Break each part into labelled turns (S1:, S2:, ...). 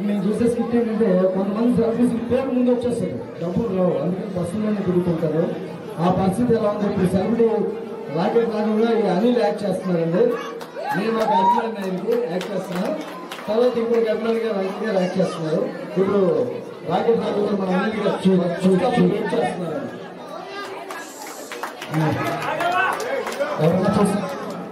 S1: ఇప్పుడు నేను చూసే స్కిట్ ఏంటంటే కొంతమంది సెలబ్రిటీస్ పేరు ముందు వచ్చేస్తారు డబ్బులు రావు అందుకని బస్సులోనే తిరుగుతుంటారు ఆ పరిస్థితి ఎలా ఉంది ఇప్పుడు సెలబ్రిటీ రాకెట్ రాకుండా ఈ అనిల్ యాక్ట్ చేస్తున్నారండి నేను ఒక అభిమాని ఆయనకి యాక్ట్ చేస్తున్నాను తర్వాత ఇంకొక అభిమానిగా రైతు గారు యాక్ట్ చేస్తున్నారు ఇప్పుడు రాకెట్ రాకుండా మన అనిల్ గారు చూ- చూ- చూ- యాక్ట్ చేస్తున్నారండి ఎవరైనా చూస్తారు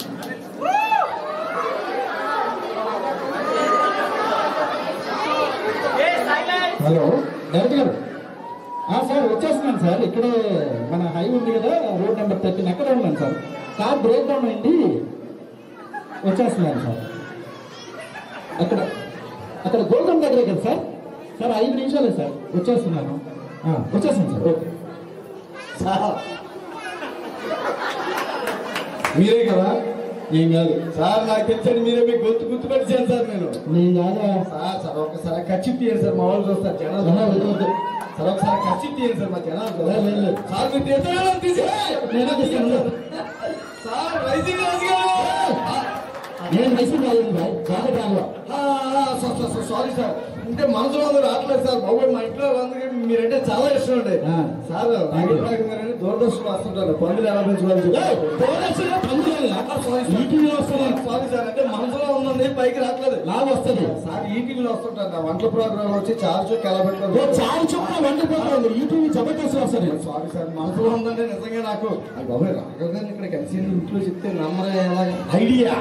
S1: హలో డైరెక్టర్ గారు ఆ, సార్ వచ్చేస్తున్నాను సార్ ఇక్కడే మన హైవే ఉంది కదా రోడ్ నెంబర్ థర్టీన్ అక్కడే ఉన్నాను సార్ కార్ బ్రేక్ డౌన్ అయింది వచ్చేస్తున్నాను సార్ అక్కడ అక్కడ గోల్కొండ దగ్గరే కదా సార్ సార్ ఐదు నిమిషాలే సార్ వచ్చేస్తున్నాను ఆ, వచ్చేస్తాను సార్ ఓకే సార్ మీరే కదా ఏం కాదు సార్ నాకు తెలిసండి మీరే మీకు గుర్తు గుర్తుపెట్టాను సార్ నేను నేను కాదా సార్ సార్ ఒకసారి ఖర్చు తీయండి సార్ మా వాళ్ళు చూస్తారు జనాలు సార్ ఒకసారి ఖర్చు తీయండి సార్ మా జనాలు సార్ మీరు తీస్తారా తీసే నేనే తీస్తాను సార్ రైజింగ్ రాజు గారు నేను రైజింగ్ రాజు సారీ సార్ అంటే మనసులో అందరూ రావట్లేదు సార్ బాబు మా ఇంట్లో అందరికీ మీరంటే చాలా ఇష్టం అండి సార్ రాకెట్ రాఘవ్ గారు దూరదర్శన్ వస్తుంటారు పందులు ఎలా పెంచుకోవాలి సారీ సార్ అంటే మనసులో ఉన్నది పైకి రావట్లేదు లాభ వస్తుంది సార్ ఈటీవీలో వస్తుంటారు నా వంటల ప్రోగ్రామ్ వచ్చి చార్జ్ చుక్క ఎలా పెట్టుకోవాలి చార్జ్ చుక్క వంట ప్రోగ్రామ్ ఈటీవీ జబర్దస్త్ వస్తుంది సారీ సార్ మనసులో ఉందంటే నిజంగా నాకు అది బాబాయ్ రాఘవ్ గారిని ఇక్కడ కలిసి ఇంట్లో చెప్తే నమ్మరే ఎలాగ ఐడియా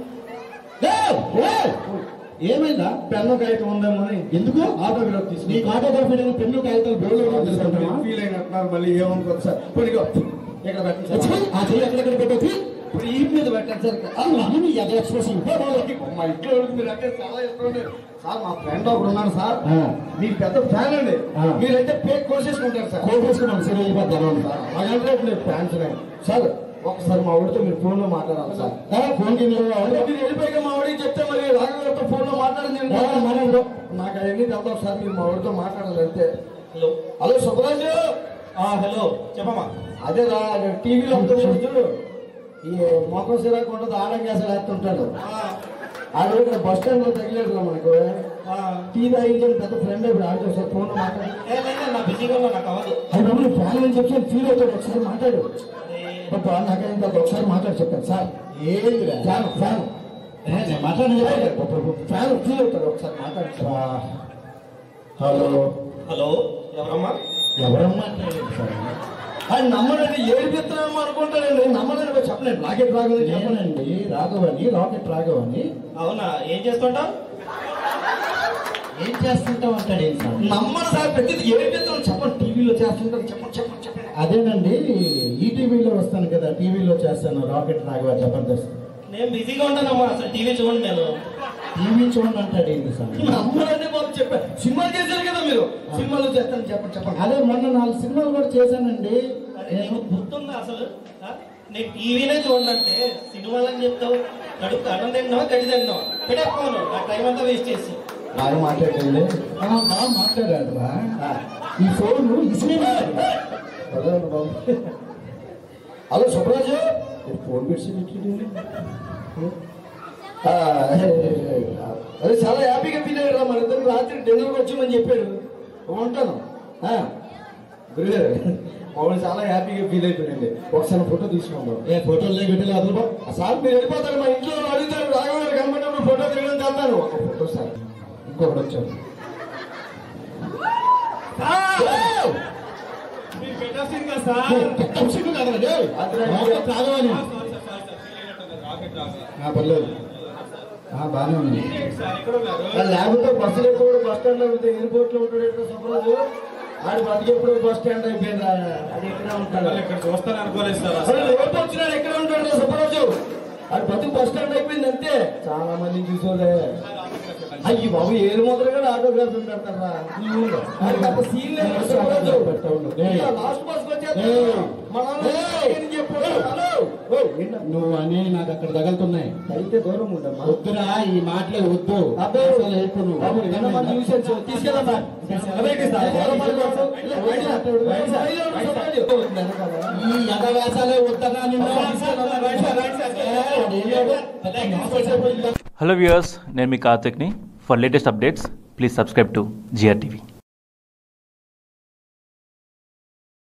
S1: ఏమైందా పెన్ను కాగితం ఉందేమో అని ఎందుకు ఆటోగ్రాఫ్ తీసుకు నీకు ఆటోగ్రాఫ్ పెన్ను కాగితాలు బోర్డు ఫీల్ అయినట్టున్నారు మళ్ళీ ఏమనుకోవచ్చు సార్ పొడిగో ఇక్కడ పెట్టండి సార్ ఆ చెయ్యి ఎక్కడెక్కడ పెట్టచ్చు ఇప్పుడు ఈ మీద పెట్టండి సార్ అవును అది ఎక్స్ప్రెషన్ మా ఇంట్లో వాళ్ళకి మీరు అంటే చాలా ఇష్టం అండి సార్ మా ఫ్రెండ్ ఒకడు ఉన్నాడు సార్ మీకు పెద్ద ఫ్యాన్ అండి మీరైతే పేక్ కోసేసుకుంటారు సార్ కోసేసుకున్నాను సరే అయిపోతాను సార్ అలాగంటే మీరు ఫ్యాన్స్ సార్ ఒకసారి మా ఊరితో మీరు ఫోన్ లో మాట్లాడాలి సార్ ఫోన్ కి మీరు వెళ్ళిపోయాక మా వాడికి చెప్తే మరి రాఘవతో ఫోన్ లో మాట్లాడింది నాకు అవన్నీ తెలుద్దాం సార్ మీరు మా ఊరితో మాట్లాడాలి అంతే
S2: హలో
S1: హలో సుబ్బరాజు
S2: ఆ, హలో చెప్పమ్మా
S1: అదే రా టీవీలో చూడు ఈ మొఖం సిరాకు ఉండదు ఆడంగాసలు వేస్తుంటాడు ఆడు ఇక్కడ బస్ స్టాండ్ లో తగిలేడు రా మనకు
S2: ఆ,
S1: టీ తాగించని పెద్ద ఫ్రెండ్ ఇప్పుడు ఆడితో సార్ ఫోన్ లో మాట్లాడు
S2: ఏ, లేదు, నా బిజీగా ఉన్నా నాకు అవ్వదు
S1: అది మమ్మల్ని ఫ్యాన్ అని చెప్పి ఫీల్ అవుతాడు ఒకసారి మాట్లాడు
S2: అదే,
S1: పాపా నాకేం కాదు ఒకసారి మాట్లాడి చెప్పాను సార్ ఏంది ఫ్యాన్ ఫ్యాన్ మాట్లాడి ఫ్యాన్ ఫీల్ అవుతాడు ఒకసారి మాట్లాడు సార్ హలో
S2: హలో ఎవరమ్మా
S1: ఎవరమ్మా మాట్లాడారు సార్ ఆయన నమ్మడండి ఏడిపిస్తున్నామో అనుకుంటాడండి నమ్మడండి చెప్పలేండి రాకెట్ రాఘవని చెప్పనండి రాఘవని రాకెట్ రాఘవని
S2: అవునా ఏం చేస్తుంటావు
S1: ఏం చేస్తుంటాం అంటాడు ఏం సార్ నమ్మడు సార్ ప్రతిది ఏడిపిస్తున్నాం చెప్పండి టీవీలో చేస్తుంటాం చెప్పండి చెప్పండి చెప్పండి అదేనండి ఈ టీవీలో వస్తాను కదా టీవీలో చేస్తాను రాకెట్ రాఘవ జబర్దస్త్
S2: నేను బిజీగా ఉంటానమ్మా అసలు టీవీ చూడండి నేను
S1: టీవీ చూడండి అంటాడు ఏంటి సార్ నమ్మడండి బాబు చెప్పారు సినిమా చేశారు కదా మీరు సినిమాలో చేస్తాను చెప్పండి చెప్పండి అదే మొన్న నాలుగు సినిమాలు కూడా చేశానండి
S2: అరే, నీకు గుర్తుందా అసలు ఆ? నేను టీవీనే చూడండి సినిమాలని చెప్తావు కడుపు అన్నం తింటున్నావా గడి తింటున్నావా పెట్టకపోను నా టైం అంతా వేస్ట్ చేసి
S1: బాగా మాట్లాడండి బాగా మాట్లాడాడు ఈ ఫోన్ ఇసిరేయాడు హలో సుబ్రాజు ఈ ఫోన్ పెట్టి అదే చాలా హ్యాపీగా ఫీల్ అయ్యారు మన ఇద్దరు రాత్రి డిన్నర్కి వచ్చామని చెప్పాడు ఉంటాను ఆ, గురుగారు మామూలు చాలా హ్యాపీగా ఫీల్ అయిపోయింది ఒకసారి ఫోటో తీసుకుందాం ఏ ఫోటోలు లేకపోతే అదుపు సార్ మీరు వెళ్ళిపోతారు మా ఇంట్లో అడుగుతారు రాఘవారు కనబడినప్పుడు ఫోటో దిగడం చేస్తాను ఒక ఫోటో సార్ ఇంకొకటి వచ్చాడు పర్లేదు బాగానే ఉంది లేకపోతే బస్సులు ఎప్పుడు బస్ స్టాండ్ లో ఉంటే ఎయిర్పోర్ట్ లో ఉంటాడు ఎక్కడ సుబ్రాజు ఆడు బతికెప్పుడు బస్ స్టాండ్ అయిపోయింది అది ఎక్కడ ఉంటాడు
S2: ఇక్కడ చూస్తాను అనుకోలేదు సార్
S1: అసలు రేపు వచ్చినాడు ఎక్కడ ఉంటాడు రా సుబ్బరాజు అది బతుకు బస్ స్టాండ్ అయిపోయింది అంతే చాలా మంది చూసోలే అయ్యి బాబు ఏడు మొదలు కూడా ఆటోగ్రాఫ్ పెడతారా అది అంత సీన్ లేదు సుబ్బరాజు లాస్ట్ బస్ నువ్వు అని నాకు అక్కడ తగులుతున్నాయి అయితే దూరం ఉండమ్మా వద్దురా ఈ మాటలే వద్దు అసలు ఎప్పుడు నువ్వు తీసుకెళ్ళమ్మా ఈ యథవేశాలే వద్దరా
S3: హలో వ్యూయర్స్ నేను మీ కార్తిక్ని for latest updates please subscribe to GR TV